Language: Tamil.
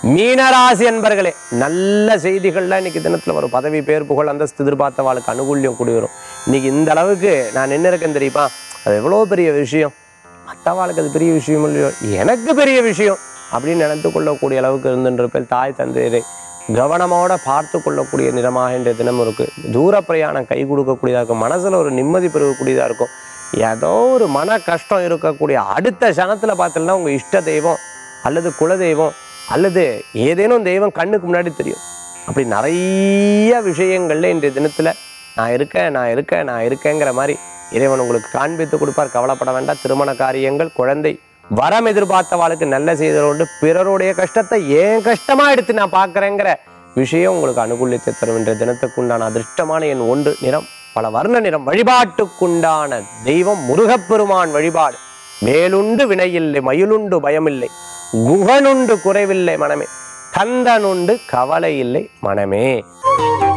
மீனராசி என்பர்களே நல்ல செய்திகள்லாம் இன்னைக்கு தினத்துல வரும் பதவி பேர் புகழ் அந்தஸ்து எதிர்பார்த்தவாளுக்கு அனுகூல்யம் கூடி வரும் இன்னைக்கு இந்த அளவுக்கு நான் என்ன இருக்கேன் தெரியுமா அது எவ்வளோ பெரிய விஷயம் மற்றவாளுக்கு அது பெரிய விஷயம் இல்லையோ எனக்கு பெரிய விஷயம் அப்படின்னு நினைத்து கொள்ளக்கூடிய அளவுக்கு இருந்துருப்பேன் தாய் தந்தையரை கவனமோட பார்த்து கொள்ளக்கூடிய நிறமாக இன்றைய தினம் இருக்கு தூர பிரயாணம் கை கொடுக்கக்கூடியதாக இருக்கும் மனசுல ஒரு நிம்மதி பெறக்கூடியதா இருக்கும் ஏதோ ஒரு மன கஷ்டம் இருக்கக்கூடிய அடுத்த சனத்துல பார்த்தீங்கன்னா உங்க இஷ்ட தெய்வம் அல்லது குலதெய்வம் அல்லது ஏதேனும் தெய்வம் கண்ணுக்கு முன்னாடி தெரியும் அப்படி நிறைய விஷயங்கள்ல இன்றைய தினத்துல நான் இருக்கேன் நான் இருக்கேன் நான் இருக்கேங்கிற மாதிரி இறைவன் உங்களுக்கு காண்பித்து கொடுப்பார் கவலைப்பட வேண்டாம் திருமண காரியங்கள் குழந்தை வரம் எதிர்பார்த்தவாளுக்கு நல்ல செய்தலோடு பிறருடைய கஷ்டத்தை ஏன் கஷ்டமா எடுத்து நான் பார்க்கறேங்கிற விஷயம் உங்களுக்கு அனுகூலித்து தரும் என்ற தினத்துக்குண்டான அதிர்ஷ்டமான என் ஒன்று நிறம் பல வர்ண நிறம் வழிபாட்டுக்குண்டான தெய்வம் முருகப்பெருமான் வழிபாடு வேலுண்டு வினையில்லை மயிலுண்டு பயமில்லை குகனுண்டு குறைவில்லை மனமே கந்தனுண்டு கவலை இல்லை மனமே